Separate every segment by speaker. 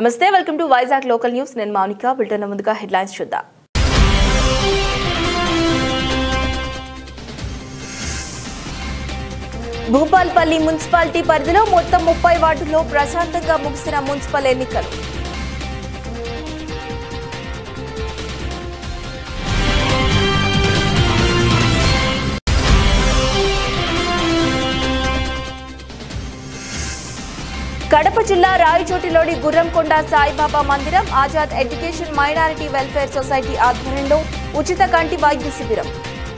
Speaker 1: నమస్తే welcome to Vizag local news నేను Mounika bulletin ముందుగా హెడ్లైన్స్ చూద్దాం భూపాల్పల్లి మున్సిపాలిటీ పరిధిలో మొత్తం ముప్పై వార్డుల్లో ప్రశాంతంగా ముగిసిన మున్సిపల్ ఎన్నికలు కడప జిల్లా రాయచోటిలోని గుర్రంకొండ సాయిబాబా మందిరం Azad education minority welfare society ఆధ్వర్యంలో ఉచిత కంటి వైద్య శిబిరం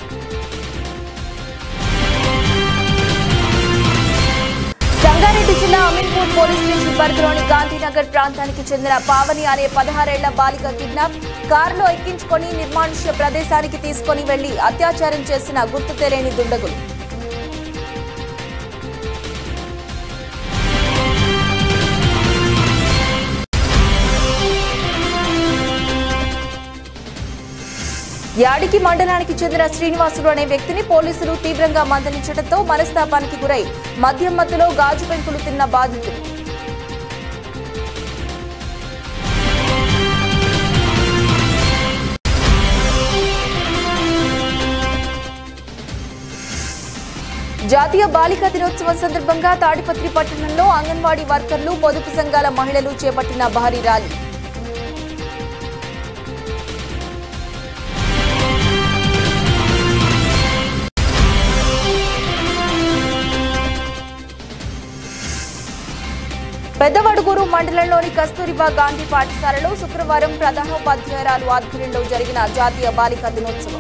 Speaker 1: సంగారెడ్డి జిల్లా అమీన్పూర్ పోలీస్ స్టేషన్ పరిధిలోని గాంధీనగర్ ప్రాంతానికి చెందిన పావని అనే పదహారేళ్ల బాలిక కిడ్నాప్ కారులో ఎక్కించుకొని నిర్మానుష్య ప్రదేశానికి తీసుకొని వెళ్లి అత్యాచారం చేసిన గుర్తు తెలియని దుండగులు యాడికి మండలానికి చెందిన శ్రీనివాసుడు అనే వ్యక్తిని పోలీసులు తీవ్రంగా మందలించడంతో మనస్తాపానికి గురై మద్యం మత్తులో గాజు పెంకులు తిన్న బాధితులు జాతీయ బాలికా దినోత్సవం సందర్భంగా తాడిపత్రి పట్టణంలో అంగన్వాడీ వర్కర్లు పొదుపు సంఘాల మహిళలు చేపట్టిన భారీ ర్యాలీ పెద్దవడుగూరు మండలంలోని కస్తూరిబా గాంధీ పాఠశాలలో శుక్రవారం ప్రధానోపాధ్యాయురాలు ఆధ్వర్యంలో జరిగిన జాతీయ బాలికా దినోత్సవం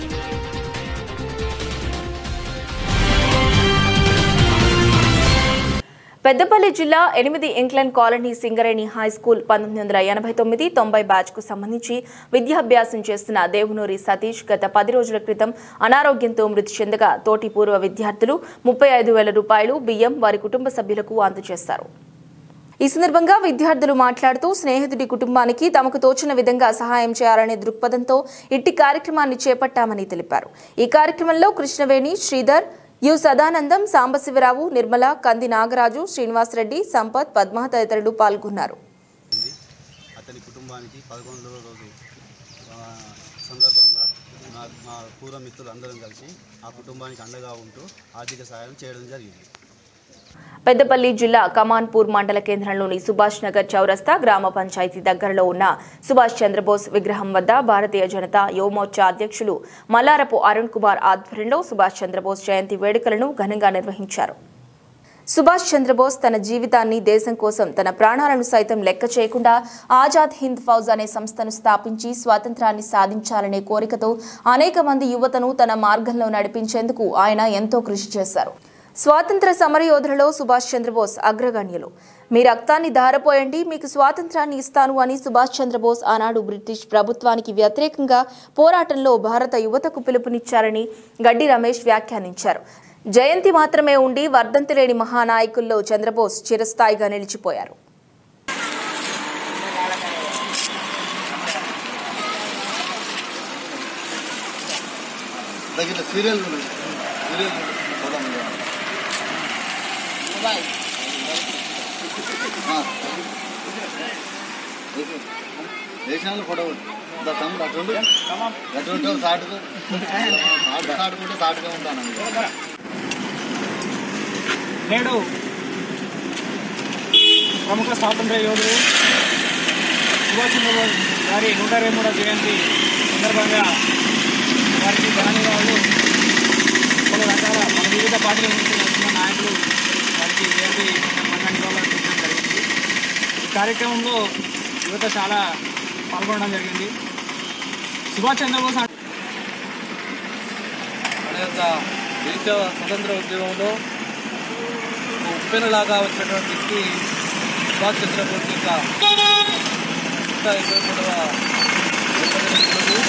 Speaker 1: పెద్దపల్లి జిల్లా ఎనిమిది England colony Singareni high school పంతొమ్మిది వందల ఎనభై తొమ్మిది తొంభై బ్యాచ్ కు సంబంధించి విద్యాభ్యాసం చేస్తున్న దేవునూరి సతీష్ గత పది రోజుల క్రితం అనారోగ్యంతో మృతి చెందగా తోటి పూర్వ విద్యార్థులు ముప్పై ఐదు వేల రూపాయలు బియ్యం వారి కుటుంబ సభ్యులకు అందజేశారు ఈ సందర్భంగా విద్యార్థులు మాట్లాడుతూ స్నేహితుడి కుటుంబానికి తమకు తోచిన విధంగా సహాయం చేయాలనే దృక్పథంతో ఇట్టి కార్యక్రమాన్ని చేపట్టామని తెలిపారు ఈ కార్యక్రమంలో కృష్ణవేణి శ్రీధర్ యు సదానందం సాంబశివరావు నిర్మల కంది నాగరాజు శ్రీనివాసరెడ్డి సంపత్ పద్మ తదితరులు పాల్గొన్నారు
Speaker 2: ఉంది. అతని కుటుంబానికి పదకొండవ రోజు ఆ, సందర్భంగా మా మా పూర్వ మిత్రులు అందరం కలిసి ఆ కుటుంబానికి అండగా ఉంటూ ఆర్థిక సహాయం చేయడం జరిగింది
Speaker 1: పెద్దపల్లి జిల్లా కమాన్పూర్ మండల కేంద్రంలోని సుభాష్ నగర్ చౌరస్తా గ్రామ పంచాయతీ దగ్గరలో ఉన్న సుభాష్ చంద్రబోస్ విగ్రహం వద్ద భారతీయ జనతా యువమోర్చా అధ్యక్షులు మల్లారపు అరుణ్ కుమార్ ఆధ్వర్యంలో సుభాష్ చంద్రబోస్ జయంతి వేడుకలను ఘనంగా నిర్వహించారు సుభాష్ చంద్రబోస్ తన జీవితాన్ని దేశం కోసం తన ప్రాణాలను సైతం లెక్క చేయకుండా ఆజాద్ హింద్ ఫౌజ్ అనే సంస్థను స్థాపించి స్వాతంత్రాన్ని సాధించాలనే కోరికతో అనేక మంది యువతను తన మార్గంలో నడిపించేందుకు ఆయన ఎంతో కృషి చేశారు స్వాతంత్ర సమరయోధులలో సుభాష్ చంద్రబోస్ అగ్రగణ్యులు మీ రక్తాన్ని ధారపోయండి మీకు స్వాతంత్రాన్ని ఇస్తాను అని సుభాష్ చంద్రబోస్ ఆనాడు బ్రిటిష్ ప్రభుత్వానికి వ్యతిరేకంగా పోరాటంలో భారత యువతకు పిలుపునిచ్చారని గడ్డి రమేష్ వ్యాఖ్యానించారు జయంతి మాత్రమే ఉండి వర్ధంతి లేని మహానాయకుల్లో చంద్రబోస్ చిరస్థాయిగా నిలిచిపోయారు
Speaker 3: దగ్గర సీరియల్ సీరియల్ చూద్దాం దేశాలు ఫోటో ఇంత తమ్ముడు అటువంటి అటువంటి సాటుగా సాటు సాటుకుంటే సాటుగా ఉంటాను
Speaker 4: నేడు ప్రముఖ స్వాతంత్ర యోధుడు సుభాష్ చంద్రబోస్ గారి నూట ఇరవై మూడవ జయంతి సందర్భంగా వారికి ధన్యవాదాలు పలు రకాల మన వివిధ పార్టీల నుంచి వచ్చిన నాయకులు వారికి జయంతి సందర్భంగా నివాళులర్పించడం జరిగింది ఈ కార్యక్రమంలో యువత చాలా పాల్గొనడం జరిగింది సుభాష్ చంద్రబోస్ అంటే
Speaker 5: మన యొక్క దేశ స్వతంత్ర ఉద్యమంలో ఒక ఉప్పెనలాగా వచ్చినటువంటి వ్యక్తి సుభాష్ చంద్రబోస్ యొక్క నూట ఇరవై మూడవ జన్మదిన రోజు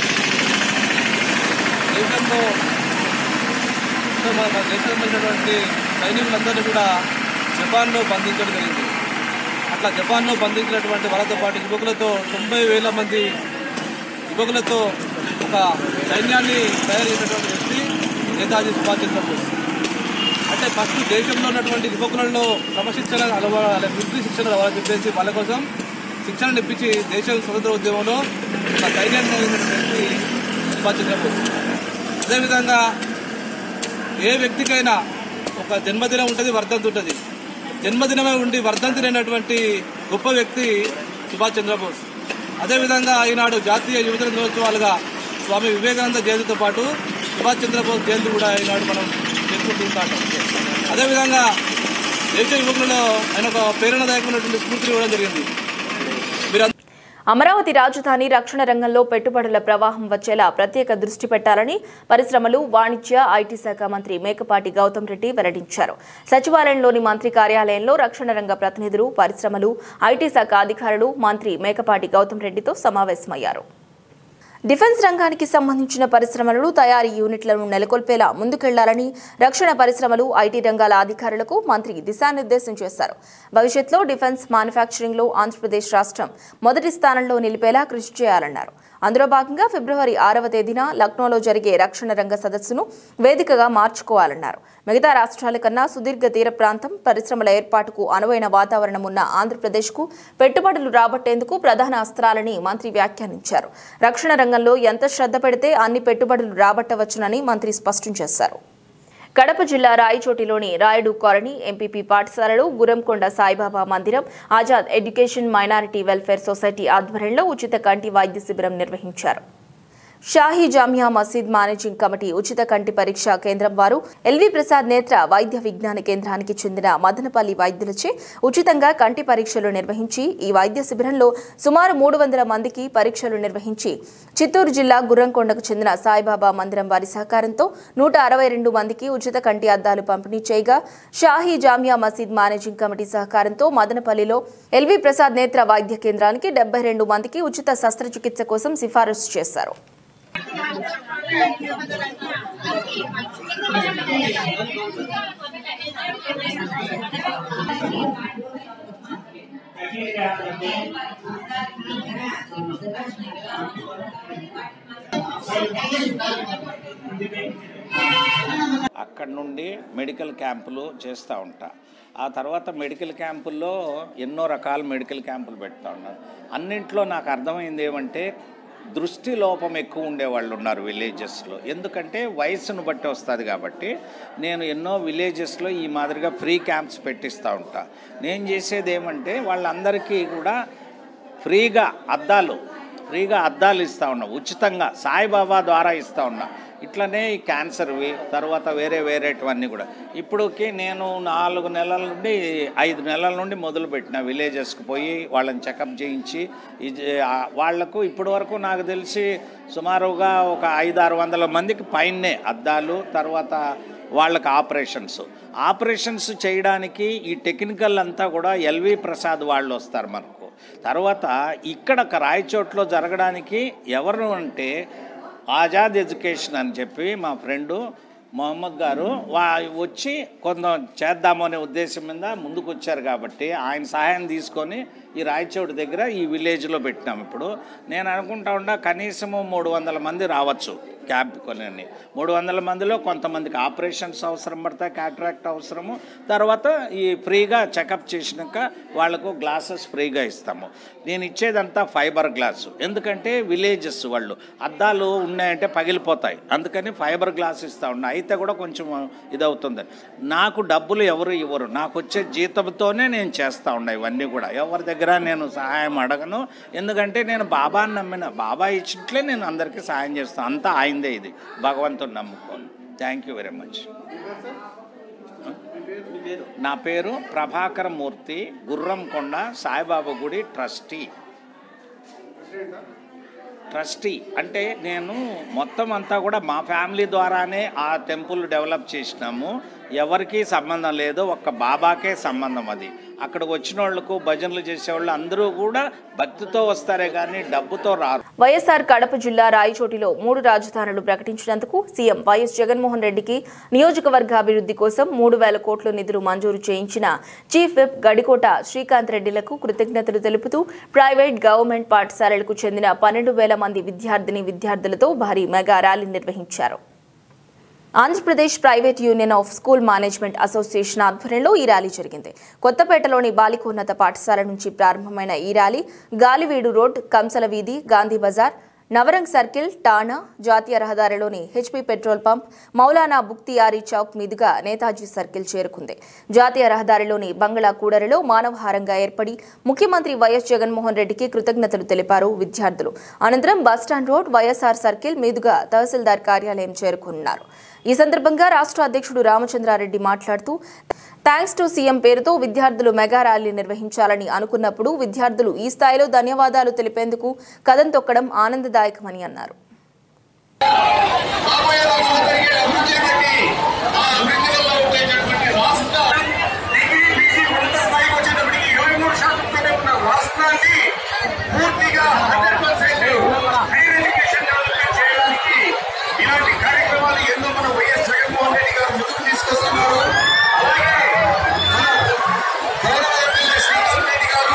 Speaker 5: దేశంలో మొత్తం మన మన దేశంలో ఉన్నటువంటి సైనికులందరినీ కూడా జపాన్లో బంధించడం జరిగింది అట్లా జపాన్లో బంధించినటువంటి వాళ్ళతో పాటు యువకులతో తొంభై వేల మంది యువకులతో ఒక సైన్యాన్ని తయారు చేసినటువంటి వ్యక్తి నేతాజీ సుభాష్ చంద్రబోస్ అంటే ఫస్ట్ దేశంలో ఉన్నటువంటి యువకులలో క్రమశిక్షణ అలవాల వృత్తి శిక్షణ అలవాలని చెప్పేసి వాళ్ళ కోసం శిక్షణ ఇప్పించి దేశ స్వతంత్ర ఉద్యమంలో ఒక ధైర్యాన్ని కలిగినటువంటి వ్యక్తి సుభాష్ చంద్రబోస్ అదేవిధంగా ఏ వ్యక్తికైనా ఒక జన్మదినం ఉంటుంది వర్ధంతి ఉంటుంది జన్మదినమే ఉండి వర్ధంతి లేనటువంటి గొప్ప వ్యక్తి సుభాష్ చంద్రబోస్ అదేవిధంగా ఈనాడు జాతీయ యువజన దినోత్సవాలుగా స్వామి వివేకానంద జయంతితో పాటు సుభాష్ చంద్రబోస్ జయంతి కూడా ఈనాడు మనం చేసుకుంటూ ఉంటాం అదేవిధంగా దేశ యువకులలో ఆయన ఒక ప్రేరణాదాయకమైనటువంటి స్ఫూర్తిని ఇవ్వడం జరిగింది మీరు
Speaker 1: అమరావతి రాజధాని రక్షణ రంగంలో పెట్టుబడుల ప్రవాహం వచ్చేలా ప్రత్యేక దృష్టి పెట్టాలని పరిశ్రమలు వాణిజ్య ఐటీ శాఖ మంత్రి మేకపాటి గౌతమ్ రెడ్డి వెల్లడించారు సచివాలయంలోని మంత్రి కార్యాలయంలో రక్షణ రంగ ప్రతినిధులు పరిశ్రమలు ఐటీ శాఖ అధికారులు మంత్రి మేకపాటి గౌతమ్ రెడ్డితో సమావేశమయ్యారు డిఫెన్స్ రంగానికి సంబంధించిన పరిశ్రమలను తయారీ యూనిట్లను నెలకొల్పేలా ముందుకెళ్లాలని రక్షణ పరిశ్రమలు ఐటీ రంగాల అధికారులకు మంత్రి దిశానిర్దేశం చేశారు భవిష్యత్తులో డిఫెన్స్ మ్యానుఫ్యాక్చరింగ్లో ఆంధ్రప్రదేశ్ రాష్ట్రం మొదటి స్థానంలో నిలిపేలా కృషి చేయాలన్నారు అందులో భాగంగా ఫిబ్రవరి ఆరవ తేదీన లక్నోలో జరిగే రక్షణ రంగ సదస్సును వేదికగా మార్చుకోవాలన్నారు మిగతా రాష్ట్రాల కన్నా సుదీర్ఘ తీర ప్రాంతం పరిశ్రమల ఏర్పాటుకు అనువైన వాతావరణం ఉన్న ఆంధ్రప్రదేశ్కు పెట్టుబడులు రాబట్టేందుకు ప్రధాన అస్త్రాలని మంత్రి వ్యాఖ్యానించారు రక్షణ రంగంలో ఎంత శ్రద్ధ పెడితే అన్ని పెట్టుబడులు రాబట్టవచ్చునని మంత్రి స్పష్టం చేశారు కడప జిల్లా రాయచోటిలోని రాయుడు కాలనీ ఎంపీపీ పాఠశాలలో గురంకొండ సాయిబాబా మందిరం Azad education minority welfare society ఆధ్వర్యంలో ఉచిత కంటి వైద్య శిబిరం నిర్వహించారు షాహీ జామియా మసీద్ మేనేజింగ్ కమిటీ ఉచిత కంటి పరీక్ష కేంద్రం వారు ఎల్వి ప్రసాద్ నేత్ర వైద్య విజ్ఞాన కేంద్రానికి చెందిన మదనపల్లి వైద్యులచే ఉచితంగా కంటి పరీక్షలు నిర్వహించి ఈ వైద్య శిబిరంలో సుమారు మూడు వందల మందికి పరీక్షలు నిర్వహించి చిత్తూరు జిల్లా గుర్రంకొండకు చెందిన సాయిబాబా మందిరం వారి సహకారంతో నూట అరవై రెండు మందికి ఉచిత కంటి అద్దాలు పంపిణీ చేయగా షాహీ జామియా మసీద్ మేనేజింగ్ కమిటీ సహకారంతో మదనపల్లిలో ఎల్వి ప్రసాద్ నేత్ర వైద్య కేంద్రానికి డెబ్బై రెండు మందికి ఉచిత శస్త్రచికిత్స కోసం సిఫారసు చేశారు
Speaker 6: అక్కడ నుండి మెడికల్ క్యాంపులు చేస్తూ ఉంటా ఆ తర్వాత మెడికల్ క్యాంపుల్లో ఎన్నో రకాల మెడికల్ క్యాంపులు పెడతా ఉన్నారు అన్నింట్లో నాకు అర్థమైంది ఏమంటే దృష్టి లోపం ఎక్కువ ఉండేవాళ్ళు ఉన్నారు విలేజెస్లో ఎందుకంటే వయసును బట్టి వస్తుంది కాబట్టి నేను ఎన్నో విలేజెస్లో ఈ మాదిరిగా ఫ్రీ క్యాంప్స్ పెట్టిస్తూ ఉంటా నేను చేసేది ఏమంటే వాళ్ళందరికీ కూడా ఫ్రీగా అద్దాలు ఫ్రీగా అద్దాలు ఇస్తూ ఉన్నా ఉచితంగా సాయిబాబా ద్వారా ఇస్తూ ఉన్నా ఇట్లనే ఈ క్యాన్సర్వి తర్వాత వేరే వేరేటివన్నీ కూడా ఇప్పుడుకి నేను నాలుగు నెలల నుండి ఐదు నెలల నుండి మొదలుపెట్టిన విలేజెస్కి పోయి వాళ్ళని చెకప్ చేయించి ఇది ఆ, వాళ్లకు ఇప్పటి వరకు నాకు తెలిసి సుమారుగా ఒక ఐదు ఆరు వందల మందికి పైనే అద్దాలు తర్వాత వాళ్ళకి ఆపరేషన్స్ ఆపరేషన్స్ చేయడానికి ఈ టెక్నికల్ అంతా కూడా ఎల్వి ప్రసాద్ వాళ్ళు వస్తారు మనకు తర్వాత ఇక్కడ ఒక రాయచోట్లో జరగడానికి ఎవరు అంటే ఆజాద్ ఎడ్యుకేషన్ అని చెప్పి మా ఫ్రెండు మొహమ్మద్ గారు వా వచ్చి కొంత చేద్దాము అనే ఉద్దేశం మీద ముందుకు వచ్చారు కాబట్టి ఆయన సహాయం తీసుకొని ఈ రాయచోటి దగ్గర ఈ విలేజ్లో పెట్టినాం ఇప్పుడు నేను అనుకుంటా ఉండా కనీసము మూడు వందల మంది రావచ్చు క్యాంప్ కొని మూడు వందల మందిలో కొంతమందికి ఆపరేషన్స్ అవసరం పడతాయి క్యాట్రాక్ట్ అవసరము తర్వాత ఈ ఫ్రీగా చెకప్ చేసినాక వాళ్ళకు గ్లాసెస్ ఫ్రీగా ఇస్తాము నేను ఇచ్చేదంతా ఫైబర్ గ్లాసు ఎందుకంటే విలేజెస్ వాళ్ళు అద్దాలు ఉన్నాయంటే పగిలిపోతాయి అందుకని ఫైబర్ గ్లాస్ ఇస్తా ఉన్నా అయితే కూడా కొంచెం ఇదవుతుంది నాకు డబ్బులు ఎవరు ఇవ్వరు నాకు వచ్చే జీతంతోనే నేను చేస్తూ ఉన్నా ఇవన్నీ కూడా ఎవరి దగ్గర నేను సహాయం అడగను ఎందుకంటే నేను బాబాని నమ్మిన బాబా ఇచ్చినట్లే నేను అందరికీ సహాయం చేస్తాను అంతా ఆయనదే ఇది భగవంతుని నమ్ముకోను థ్యాంక్ యూ వెరీ మచ్ నా పేరు ప్రభాకర మూర్తి గుర్రంకొండ సాయిబాబా గుడి ట్రస్టీ ట్రస్టీ అంటే నేను మొత్తం అంతా కూడా మా ఫ్యామిలీ ద్వారానే ఆ టెంపుల్ డెవలప్ చేసినాము ఎవరికీ సంబంధం లేదు ఒక్క బాబాకే సంబంధం అది అక్కడికి వచ్చిన వాళ్ళకు భజనలు చేసేవాళ్ళు అందరూ కూడా భక్తితో వస్తారే కానీ డబ్బుతో రారు
Speaker 1: వైఎస్ఆర్ కడప జిల్లా రాయచోటిలో మూడు రాజధానులు ప్రకటించినందుకు సీఎం వైఎస్ జగన్మోహన్ రెడ్డికి నియోజకవర్గ అభివృద్ధి కోసం మూడు వేల కోట్ల నిధులు మంజూరు చేయించిన చీఫ్ విప్ గడికోట శ్రీకాంత్ రెడ్డిలకు కృతజ్ఞతలు తెలుపుతూ ప్రైవేట్ గవర్నమెంట్ పాఠశాలలకు చెందిన పన్నెండు వేల మంది విద్యార్థిని విద్యార్థులతో భారీ మెగా ర్యాలీ నిర్వహించారు Andhra Pradesh private union of school management association ఆధ్వర్యంలో ఈ ర్యాలీ జరిగింది కొత్తపేటలోని బాలికోన్నత పాఠశాల నుంచి ప్రారంభమైన ఈ ర్యాలీ గాలివీడు రోడ్ కంసల వీధి గాంధీ బజార్ నవరంగ్ సర్కిల్ టానా జాతీయ రహదారిలోని HP petrol pump Maulana Bukhtiyari చౌక్ మీదుగా నేతాజీ సర్కిల్ చేరుకుంది జాతీయ రహదారిలోని బంగ్లా కూడలిలో మానవహారంగా ఏర్పడి ముఖ్యమంత్రి వైఎస్ జగన్మోహన్ రెడ్డికి కృతజ్ఞతలు తెలిపారు విద్యార్థులు అనంతరం బస్టాండ్ రోడ్ వైఎస్ఆర్ సర్కిల్ మీదుగా తహసీల్దార్ కార్యాలయం చేరుకున్నారు ఈ సందర్భంగా రాష్ట్ర అధ్యక్షుడు రామచంద్రారెడ్డి మాట్లాడుతూ థ్యాంక్స్ టు సీఎం పేరుతో విద్యార్థులు మెగా ర్యాలీ నిర్వహించాలని అనుకున్నప్పుడు విద్యార్థులు ఈ స్థాయిలో ధన్యవాదాలు తెలిపేందుకు కథం తొక్కడం ఆనందదాయకమని అన్నారు
Speaker 7: రాబోయే రోజుల్లో జరిగే అభివృద్ధి ఏంటంటే ఆ అభివృద్ధి వల్ల ఉండేటటువంటి రాష్ట్ర డిగ్రీ పీజీ ఉన్నత స్థాయికి వచ్చేటప్పటికి ఇరవై మూడు శాతంతోనే ఉన్న రాష్ట్రాన్ని పూర్తిగా hundred percent higher education development చేయడానికి ఇలాంటి కార్యక్రమాలు ఎన్నో మన వైఎస్ జగన్మోహన్ రెడ్డి గారు ముందుకు తీసుకొస్తున్నారు అలాగే మన గౌరవ ఎమ్మెల్యే శ్రీకాంత్ రెడ్డి గారు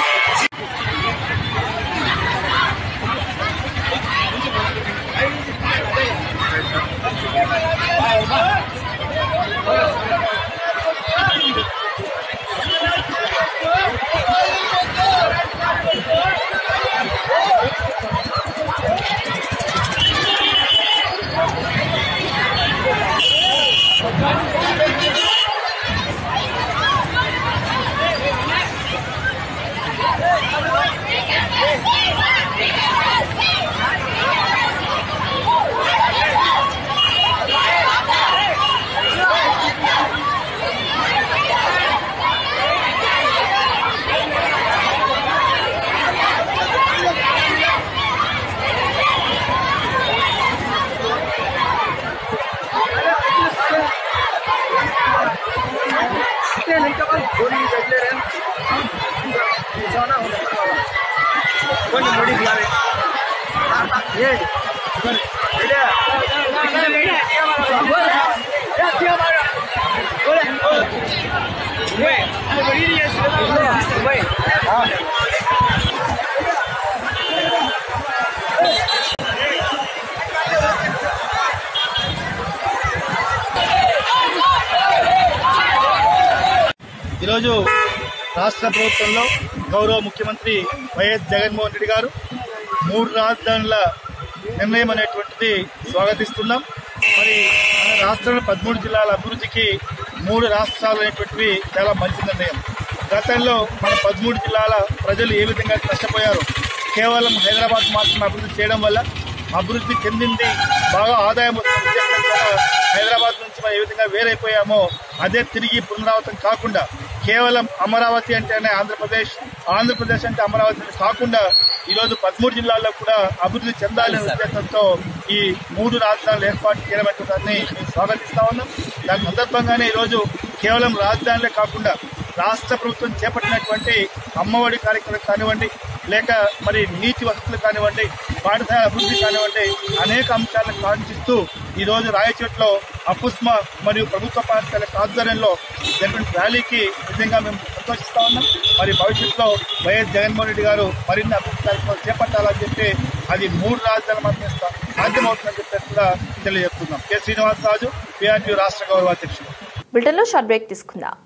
Speaker 8: ఈరోజు రాష్ట్ర ప్రభుత్వంలో గౌరవ ముఖ్యమంత్రి వైఎస్ జగన్మోహన్ రెడ్డి గారు మూడు రాజధానుల నిర్ణయం అనేటువంటిది స్వాగతిస్తున్నాం మరి మన రాష్ట్రంలో పదమూడు జిల్లాల అభివృద్ధికి మూడు రాష్ట్రాలు అనేటువంటివి చాలా మంచి నిర్ణయం గతంలో మన పదమూడు జిల్లాల ప్రజలు ఏ విధంగా నష్టపోయారు కేవలం హైదరాబాద్ మాత్రం అభివృద్ధి చేయడం వల్ల అభివృద్ధి చెందింది బాగా ఆదాయం వస్తున్న ఉద్దేశంతో హైదరాబాద్ నుంచి మనం ఏ విధంగా వేరైపోయామో అదే తిరిగి పునరావృతం కాకుండా కేవలం అమరావతి అంటేనే ఆంధ్రప్రదేశ్ ఆంధ్రప్రదేశ్ అంటే అమరావతి అని కాకుండా ఈరోజు పదమూడు జిల్లాల్లో కూడా అభివృద్ధి చెందాలనే ఉద్దేశంతో ఈ మూడు రాజధానులు ఏర్పాటు చేయడం అనే దాన్ని మేము స్వాగతిస్తా ఉన్నాం దాని సందర్భంగానే ఈరోజు కేవలం రాజధానులే కాకుండా రాష్ట్ర ప్రభుత్వం చేపట్టినటువంటి అమ్మఒడి కార్యక్రమం కానివ్వండి లేక మరి నీటి వసతులు కానివ్వండి పాఠశాల అభివృద్ధి కానివ్వండి అనేక అంశాలను కాంక్షిస్తూ ఈ రోజు రాయచోట్లో అపుస్మ మరియు ప్రభుత్వ పాఠశాల ఆధ్వర్యంలో జరిగిన ర్యాలీకి నిజంగా మేము సంతోషిస్తా ఉన్నాం మరి భవిష్యత్తులో వైఎస్ జగన్మోహన్ రెడ్డి గారు మరిన్ని అభివృద్ధి కార్యక్రమాలు చేపట్టాలని చెప్పి అది మూడు రాజధానులు మాత్రమే సా- సాధ్యమవుతుందని చెప్పేసి కూడా తెలియజేస్తున్నాం కె శ్రీనివాసరాజు పిఆర్టీ రాష్ట్ర గౌరవాధ్యక్షుడు
Speaker 1: బులెటిన్లో షార్ట్ బ్రేక్ తీసుకుందాం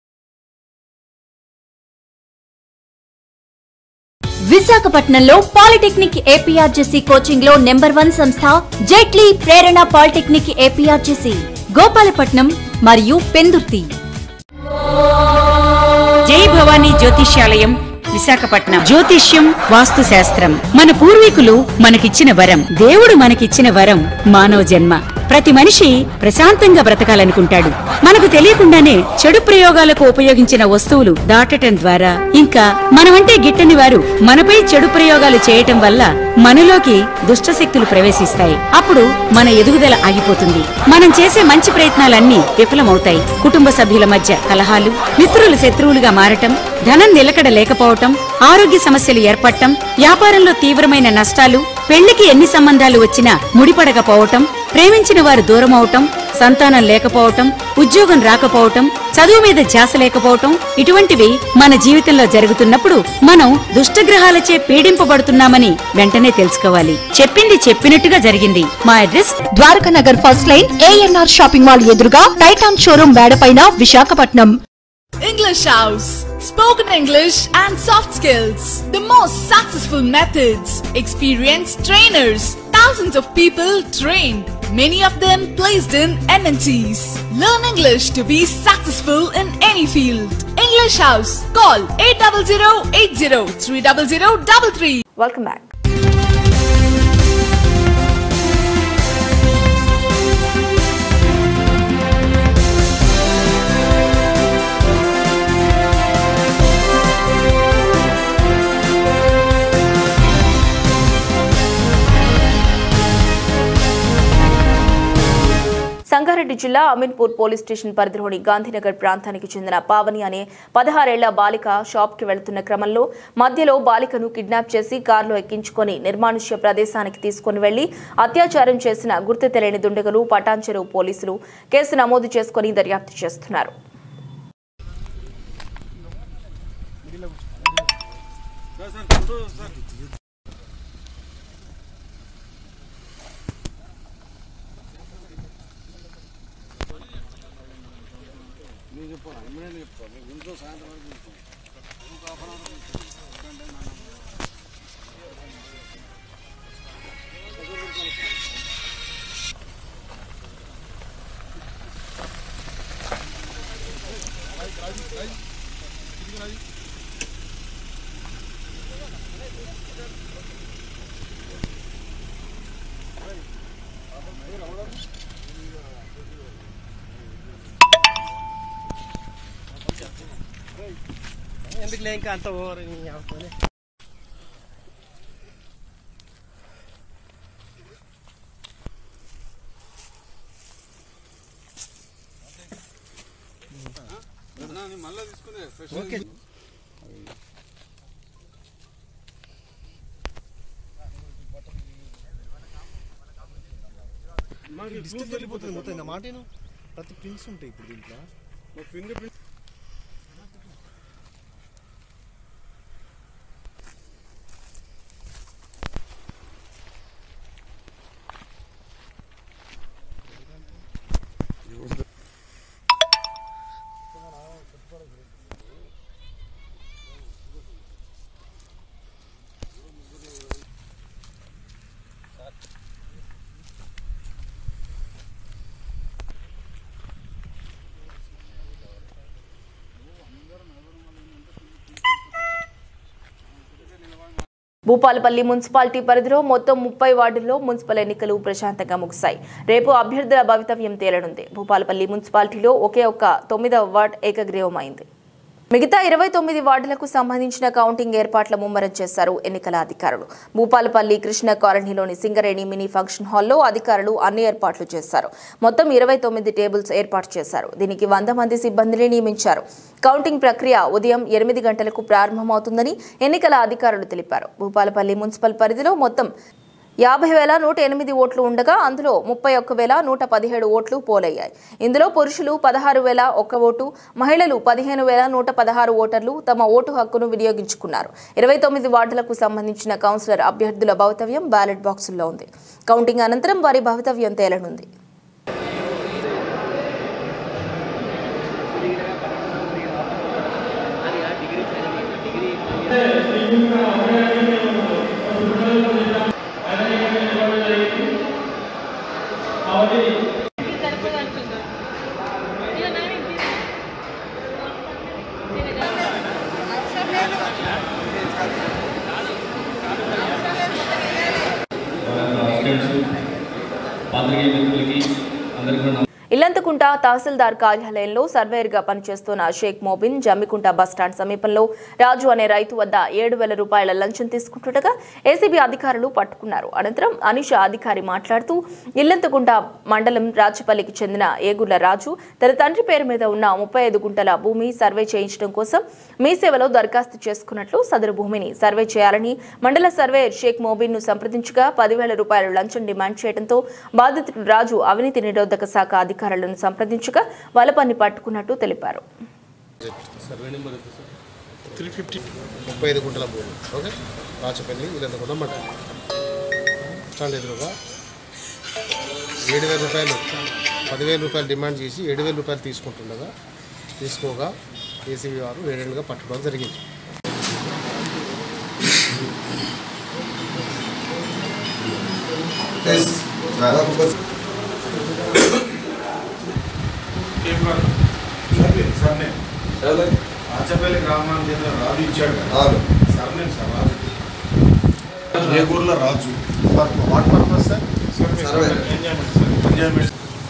Speaker 9: విశాఖపట్నంలో పాలిటెక్నిక్ ఏపీఆర్జేసీ కోచింగ్ లో నెంబర్ వన్ సంస్థ జైట్లీ ప్రేరణ పాలిటెక్నిక్ ఏపీఆర్జేసీ గోపాలపట్నం మరియు పెందుర్తి
Speaker 10: జై భవానీ జ్యోతిష్యాలయం విశాఖపట్నం జ్యోతిష్యం వాస్తు శాస్త్రం మన పూర్వీకులు మనకిచ్చిన వరం దేవుడు మనకిచ్చిన వరం మానవ జన్మ ప్రతి మనిషి ప్రశాంతంగా బ్రతకాలనుకుంటాడు మనకు తెలియకుండానే చెడు ప్రయోగాలకు ఉపయోగించిన వస్తువులు దాటటం ద్వారా ఇంకా మనమంటే గిట్టని వారు మనపై చెడు ప్రయోగాలు చేయటం వల్ల మనలోకి దుష్టశక్తులు ప్రవేశిస్తాయి అప్పుడు మన ఎదుగుదల ఆగిపోతుంది మనం చేసే మంచి ప్రయత్నాలన్నీ విఫలమవుతాయి కుటుంబ సభ్యుల మధ్య కలహాలు మిత్రులు శత్రువులుగా మారటం ధనం నిలకడ లేకపోవటం ఆరోగ్య సమస్యలు ఏర్పడటం వ్యాపారంలో తీవ్రమైన నష్టాలు పెళ్లికి ఎన్ని సంబంధాలు వచ్చినా ముడిపడకపోవటం ప్రేమించిన వారు దూరం అవటం సంతానం లేకపోవటం ఉద్యోగం రాకపోవటం చదువు మీద ధ్యాస లేకపోవటం ఇటువంటివి మన జీవితంలో జరుగుతున్నప్పుడు మనం దుష్టగ్రహాలచే పీడింపబడుతున్నామని వెంటనే తెలుసుకోవాలి చెప్పింది చెప్పినట్టుగా జరిగింది మా address
Speaker 11: Dwaraka Nagar first line ANR shopping mall ఎదురుగా టైటాన్ షోరూమ్ మేడపైన Visakhapatnam
Speaker 12: English House. Spoken English and soft skills. The most successful methods. Experienced trainers. Thousands of people trained. Many of them placed in MNCs. Learn English to be successful in any field. English House. Call 800 80
Speaker 1: welcome back Sangareddy జిల్లా Ameenpur police station పరిధిలోని గాంధీనగర్ ప్రాంతానికి చెందిన పావని అనే పదహారేళ్ల బాలిక షాప్కి వెళ్తున్న క్రమంలో మధ్యలో బాలికను కిడ్నాప్ చేసి కారులో ఎక్కించుకొని నిర్మానుష్య ప్రదేశానికి తీసుకుని వెళ్లి అత్యాచారం చేసిన గుర్తు తెలియని దుండగులు పటాన్చెరువు పోలీసులు కేసు నమోదు చేసుకుని దర్యాప్తు చేస్తున్నారు
Speaker 13: ఎందుకులే ఇంకా అంత ఓవర్
Speaker 5: మళ్ళీ తీసుకునే ఫ్రెష్
Speaker 13: ఓకే డిస్టెన్స్ వెళ్ళిపోతుంది మొత్తం నా మాటేను ప్రతి ప్రింట్స్ ఉంటాయి ఇప్పుడు దీంట్లో
Speaker 5: ఫింగర్ ప్రింట్
Speaker 1: భూపాలపల్లి మున్సిపాలిటీ పరిధిలో మొత్తం ముప్పై వార్డుల్లో మున్సిపల్ ఎన్నికలు ప్రశాంతంగా ముగిశాయి రేపు అభ్యర్థుల భవితవ్యం తేలనుంది భూపాలపల్లి మున్సిపాలిటీలో ఒకే ఒక్క తొమ్మిదవ వార్డ్ ఏకగ్రీవమైంది మిగతా ఇరవై తొమ్మిది వార్డులకు సంబంధించిన కౌంటింగ్ ఏర్పాట్ల ముమ్మరం చేశారు ఎన్నికల అధికారులు భూపాలపల్లి కృష్ణ కాలనీలోని సింగరేణి మినీ ఫంక్షన్ హాల్లో అధికారులు అన్ని ఏర్పాట్లు చేశారు మొత్తం ఇరవై తొమ్మిది టేబుల్స్ ఏర్పాటు చేశారు దీనికి వంద మంది సిబ్బందిని నియమించారు కౌంటింగ్ ప్రక్రియ ఉదయం ఎనిమిది గంటలకు ప్రారంభమవుతుందని ఎన్నికల అధికారులు తెలిపారు భూపాలపల్లి మున్సిపల్ పరిధిలో మొత్తం యాభై వేల నూట ఎనిమిది ఓట్లు ఉండగా అందులో ముప్పై ఒక్క వేల నూట పదిహేడు ఓట్లు పోలయ్యాయి ఇందులో పురుషులు పదహారు వేల ఒక్క ఓటు మహిళలు పదిహేను వేల నూట పదహారు ఓటర్లు తమ ఓటు హక్కును వినియోగించుకున్నారు ఇరవై తొమ్మిది వార్డులకు సంబంధించిన కౌన్సిలర్ అభ్యర్థుల భవితవ్యం బ్యాలెట్ బాక్సుల్లో ఉంది కౌంటింగ్ అనంతరం వారి భవితవ్యం తేలనుంది
Speaker 14: స్టూడెంట్స్ పాత్రికేయ మిత్రులకి అందరికీ కూడా
Speaker 1: ఇల్లంతకుంట తహసీల్దార్ కార్యాలయంలో సర్వేయర్గా పనిచేస్తున్న షేక్ మోబిన్ జమ్మికుంట బస్టాండ్ సమీపంలో రాజు అనే రైతు వద్ద ఏడు వేల రూపాయల లంచం తీసుకుంటుండగా ఏసీబీ అధికారులు పట్టుకున్నారు అనంతరం అనిష అధికారి మాట్లాడుతూ ఇల్లంతకుంట మండలం రాచపల్లికి చెందిన ఏగుళ్ల రాజు తన తండ్రి పేరు మీద ఉన్న ముప్పై ఐదు గుంటల భూమి సర్వే చేయించడం కోసం మీ సేవలో దరఖాస్తు చేసుకున్నట్లు సదరు భూమిని సర్వే చేయాలని మండల సర్వేయర్ షేక్ మోబిన్ ను సంప్రదించగా పదివేల రూపాయల లంచం డిమాండ్ చేయడంతో బాధితుడు రాజు అవినీతి నిరోధక శాఖ అధికారులను సంప్రదించగా వలపన్ని పట్టుకున్నట్టు తెలిపారు
Speaker 13: సర్వే నెంబర్ ఎంత సార్ త్రీ ఫిఫ్టీ ముప్పై ఐదు గుంటల భూమి ఓకే రాచపల్లి వీళ్ళంత కూడా మాట స్టాండ్ ఎదురుగా ఏడు వేల రూపాయలు పదివేల రూపాయలు డిమాండ్ చేసి ఏడు వేల రూపాయలు తీసుకుంటుండగా తీసుకోగా ఏసీబీ వారు వేరేగా పట్టుకోవడం జరిగింది
Speaker 14: రాచపల్లి గ్రామానికి చెందిన రాజు ఇచ్చాడు కదా సర్నేమ్ సార్ రాజు ఏగూరులో Raju what purpose sir enjoyment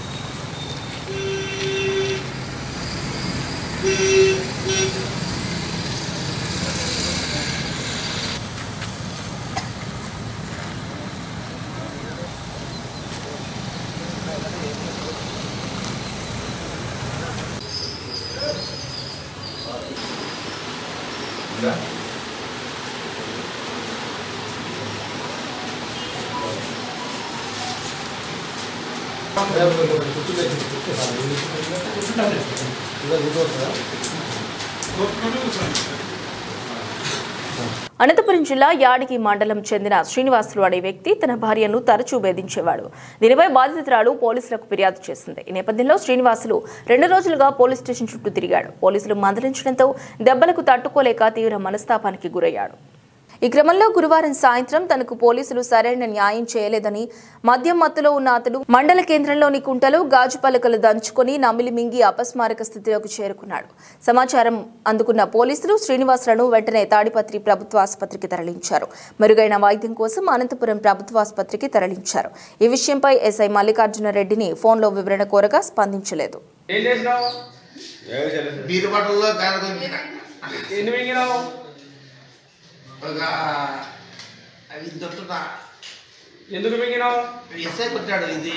Speaker 1: Anantapur జిల్లా యాడికి మండలం చెందిన శ్రీనివాసులు అనే వ్యక్తి తన భార్యను తరచూ వేధించేవాడు దీనిపై బాధితురాలు పోలీసులకు ఫిర్యాదు చేసింది ఈ నేపథ్యంలో శ్రీనివాసులు రెండు రోజులుగా పోలీస్ స్టేషన్ చుట్టూ తిరిగాడు పోలీసులు మందలించడంతో దెబ్బలకు తట్టుకోలేక తీవ్ర మనస్తాపానికి గురయ్యాడు ఈ క్రమంలో గురువారం సాయంత్రం తనకు పోలీసులు సరైన న్యాయం చేయలేదని మద్యం మత్తులో ఉన్న అతడు మండల కేంద్రంలోని కుంటలో గాజు పలకలు దంచుకొని నమిలి మింగి అపస్మారక స్థితిలోకి చేరుకున్నాడు సమాచారం అందుకున్న పోలీసులు శ్రీనివాసులను వెంటనే తాడిపత్రి ప్రభుత్వ ఆసుపత్రికి తరలించారు మెరుగైన వైద్యం కోసం అనంతపురం ప్రభుత్వ ఆసుపత్రికి తరలించారు ఈ విషయంపై ఎస్ఐ మల్లికార్జున రెడ్డిని ఫోన్లో వివరణ కోరగా స్పందించలేదు
Speaker 5: ఏం చేసినావు
Speaker 3: బీరు బట్టల్లో కారణం
Speaker 5: ఎన్ని మింగినావు
Speaker 3: ఒక అవి దొట్టున్నా
Speaker 5: ఎందుకు మింగినావు
Speaker 3: ఎస్ఐ కొట్టాడు ఇది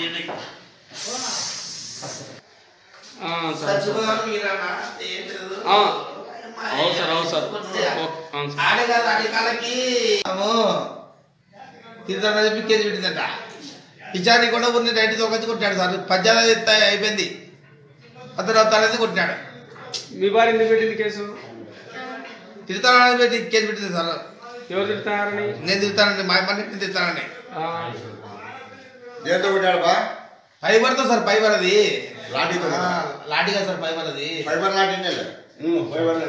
Speaker 5: ఆ, సరే.
Speaker 3: చచ్చిపోదాం మీరన్నా ఏం లేదు
Speaker 5: ఆ, అవును సార్ అవును సార్ ఓ, అవును సార్.
Speaker 3: ఆడే కాదు ఆడే కాళ్ళకి అమ్మో తిరుగుతాడని చెప్పి కేసు పెట్టిందంట ఇచ్చాడి కూడా కొన్ని రైట్ తొలగించి కొట్టాడు సార్ పద్యాలు అయిపోయింది అతను తలది కొట్టినాడు
Speaker 5: మీ భార్య ఎందుకు పెట్టింది కేసు
Speaker 3: తిరుగుతానని పెట్టి కేసు పెట్టింది సార్
Speaker 5: ఎవరు తిడతారని
Speaker 3: నేను తిరుగుతానండి మా పని నేను తిరుగుతానండి
Speaker 5: ఆ,
Speaker 3: దేంతో కొట్టాడు బా ఫైబర్తో సార్ ఫైబర్ అది లాఠీతో లాఠీగా సార్ ఫైబర్ అది ఫైబర్ లాఠీ ఫైబర్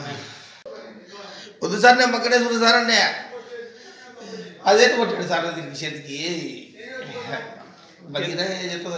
Speaker 3: వద్దు సార్ నేను పక్కనే చూడు సార్ అండి అదే కొట్టాడు సార్ దీనికి చేతికి బలిగిన చెప్తా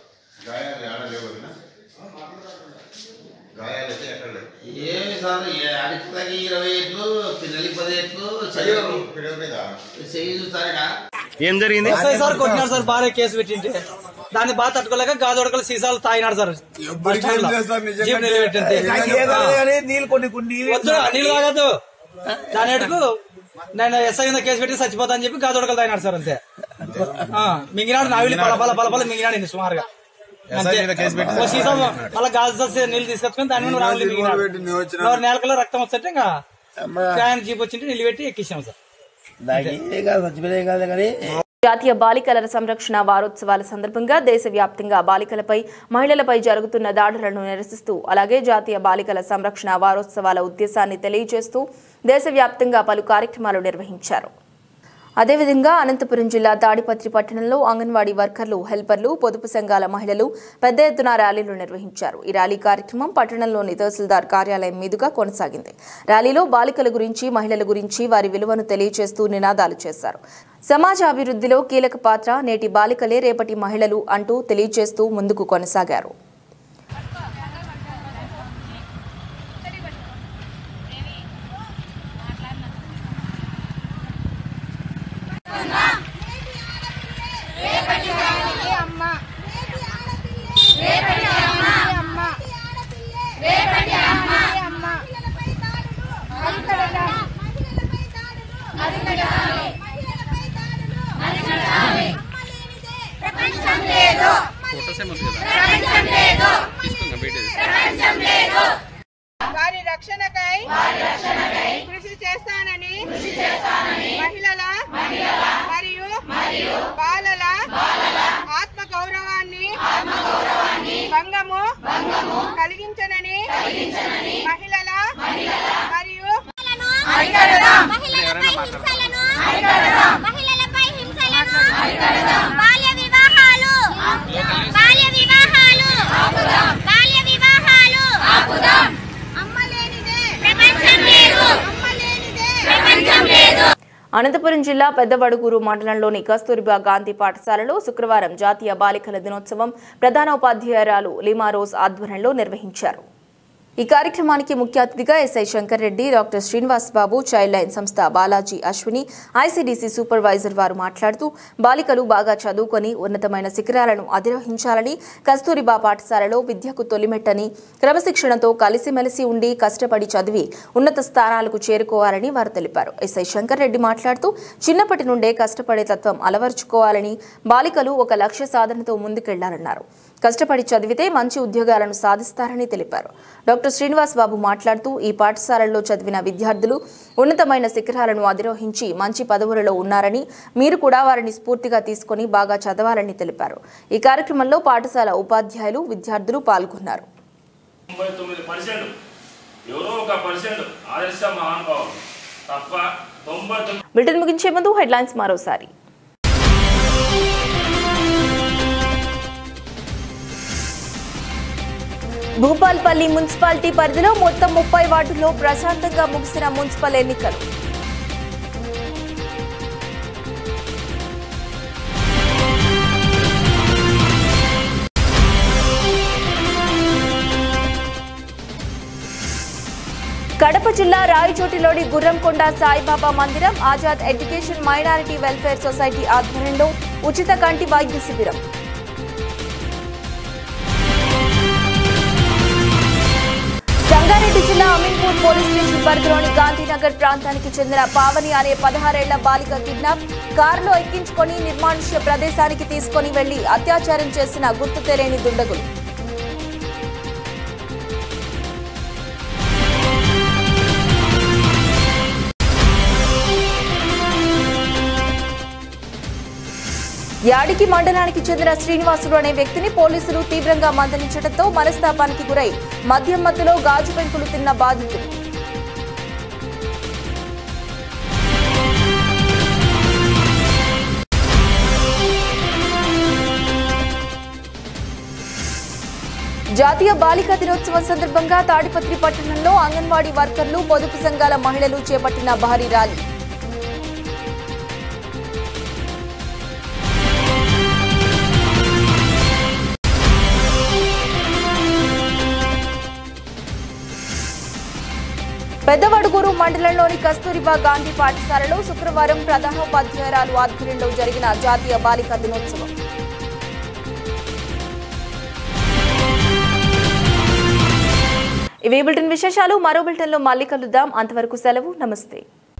Speaker 3: ఏమి సార్ అడిగితే ఇరవై ఏట్లు పిల్లలకి పది ఏట్లు చెయ్యి చూస్తారా
Speaker 8: ఏం జరిగింది
Speaker 4: ఎస్ఐ సార్ కొట్టినాడు సార్ భార్య కేసు పెట్టింటే దాన్ని బాగా తట్టుకోలేక గాజొడకలు సీసాలు తాగినాడు సార్ బస్ స్టాండ్ లో. జీప్ నిలబెట్టింటే.
Speaker 3: నీళ్ళు కొన్ని కొన్ని
Speaker 4: వద్దు నీళ్ళు తాగద్దు దాని ఎడుకు నేను ఎస్ఐ మీద కేసు పెట్టి చచ్చిపోతా అని చెప్పి గాజొడకలు తాగినాడు సార్ అంతే ఆ, మింగినాడు నావిలి పల పల పల పల మింగినాడు ఇన్ని సుమారుగా అంతే ఓ సీసా మళ్ళీ గాజు సస్య నీళ్ళు తీసుకొచ్చుకొని దాని మీద రావులు మింగినాడు నోరు నేలకల్లో రక్తం వస్తుంటే ఇంకా ఆయన జీప్ వచ్చింటే నీళ్ళు పెట్టి ఎక్కించాం సార్
Speaker 1: జాతీయ బాలికల సంరక్షణ వారోత్సవాల సందర్భంగా దేశవ్యాప్తంగా బాలికలపై మహిళలపై జరుగుతున్న దాడులను నిరసిస్తూ అలాగే జాతీయ బాలికల సంరక్షణ వారోత్సవాల ఉద్దేశాన్ని తెలియజేస్తూ దేశవ్యాప్తంగా పలు కార్యక్రమాలు నిర్వహించారు అదేవిధంగా అనంతపురం జిల్లా తాడిపత్రి పట్టణంలో అంగన్వాడీ వర్కర్లు హెల్పర్లు పొదుపు సంఘాల మహిళలు పెద్ద ఎత్తున ర్యాలీలు నిర్వహించారు ఈ ర్యాలీ కార్యక్రమం పట్టణంలోని తహసీల్దార్ కార్యాలయం మీదుగా కొనసాగింది ర్యాలీలో బాలికల గురించి మహిళల గురించి వారి విలువను తెలియజేస్తూ నినాదాలు చేశారు సమాజ అభివృద్ధిలో కీలక పాత్ర నేటి బాలికలే రేపటి మహిళలు అంటూ తెలియజేస్తూ ముందుకు కొనసాగారు
Speaker 15: రేపటి అమ్మ కృషి చేస్తానని మహిళల మరియు బాలల ఆత్మ గౌరవాన్ని భంగము కలిగించనని మహిళల మరియు
Speaker 16: మహిళలపై హింసలను బాల్య వివాహాలు బాల్య వివాహాలు బాల్య వివాహాలు అమ్మ లేనిదే ప్రపంచం లేదు అమ్మ లేనిదే ప్రపంచం లేదు
Speaker 1: అనంతపురం జిల్లా పెద్దవడుగూరు మండలంలోని కస్తూరిబా గాంధీ పాఠశాలలో శుక్రవారం జాతీయ బాలికల దినోత్సవం ప్రధానోపాధ్యాయురాలు లీమా రోజ్ ఆధ్వర్యంలో నిర్వహించారు ఈ కార్యక్రమానికి ముఖ్య అతిథిగా SI Shankar Reddy doctor Srinivas Babu child line సంస్థ బాలాజీ అశ్విని ఐసీడీసీ సూపర్వైజర్ వారు మాట్లాడుతూ బాలికలు బాగా చదువుకొని ఉన్నతమైన శిఖరాలను అధిరోహించాలని కస్తూరిబా పాఠశాలలో విద్యకు తొలిమెట్టని క్రమశిక్షణతో కలిసిమెలిసి ఉండి కష్టపడి చదివి ఉన్నత స్థానాలకు చేరుకోవాలని వారు తెలిపారు ఎస్ఐ శంకర్ రెడ్డి మాట్లాడుతూ చిన్నప్పటి నుండే కష్టపడే తత్వం అలవర్చుకోవాలని బాలికలు ఒక లక్ష్య సాధనతో ముందుకెళ్లాలన్నారు కష్టపడి చదివితే మంచి ఉద్యోగాలను సాధిస్తారని తెలిపారు డాక్టర్ శ్రీనివాస్ బాబు మాట్లాడుతూ ఈ పాఠశాలల్లో చదివిన విద్యార్థులు ఉన్నతమైన శిఖరాలను అధిరోహించి మంచి పదవులలో ఉన్నారని మీరు కూడా వారిని స్ఫూర్తిగా తీసుకొని బాగా చదవాలని తెలిపారు ఈ కార్యక్రమంలో పాఠశాల ఉపాధ్యాయులు విద్యార్థులు పాల్గొన్నారు
Speaker 17: తొంభై తొమ్మిది పర్సెంట్ ఎవరో ఒక పర్సెంట్ ఆదర్శ మహానుభావులు తప్ప తొంభై తొమ్మిది
Speaker 1: బులెటిన్ ముగించే ముందు హెడ్లైన్స్ మరోసారి భూపాల్పల్లి మున్సిపాలిటీ పరిధిలో మొత్తం ముప్పై వార్డుల్లో ప్రశాంతంగా ముగిసిన మున్సిపల్ ఎన్నికలు కడప జిల్లా రాయచోటిలోని గుర్రంకొండ సాయిబాబా మందిరం Azad education minority welfare society ఆధ్వర్యంలో ఉచిత కంటి వైద్య శిబిరం సంగారెడ్డి జిల్లా అమీన్పూర్ పోలీస్ స్టేషన్ పరిధిలోని గాంధీనగర్ ప్రాంతానికి చెందిన పావని అనే పదహారేళ్ల బాలిక కిడ్నాప్ కారులో ఎక్కించుకొని నిర్మానుష్య ప్రదేశానికి తీసుకొని వెళ్లి అత్యాచారం చేసిన గుర్తు తెలియని దుండగులు యాడికి మండలానికి చెందిన శ్రీనివాసులు అనే వ్యక్తిని పోలీసులు తీవ్రంగా మందలించడంతో మనస్తాపానికి గురై మద్యం మత్తులో గాజు పెంకులు తిన్న బాధితులు జాతీయ బాలికా దినోత్సవం సందర్భంగా తాడిపత్రి పట్టణంలో అంగన్వాడీ వర్కర్లు పొదుపు సంఘాల మహిళలు చేపట్టిన భారీ ర్యాలీ పెద్దవడుగూరు మండలంలోని కస్తూరిబా గాంధీ పాఠశాలలో శుక్రవారం ప్రధానోపాధ్యాయురాలు ఆధ్వర్యంలో జరిగిన జాతీయ బాలికా దినోత్సవం ఇవి బులెటిన్ విశేషాలు మరో బులెటిన్లో మళ్ళీ కలుద్దాం అంతవరకు సెలవు నమస్తే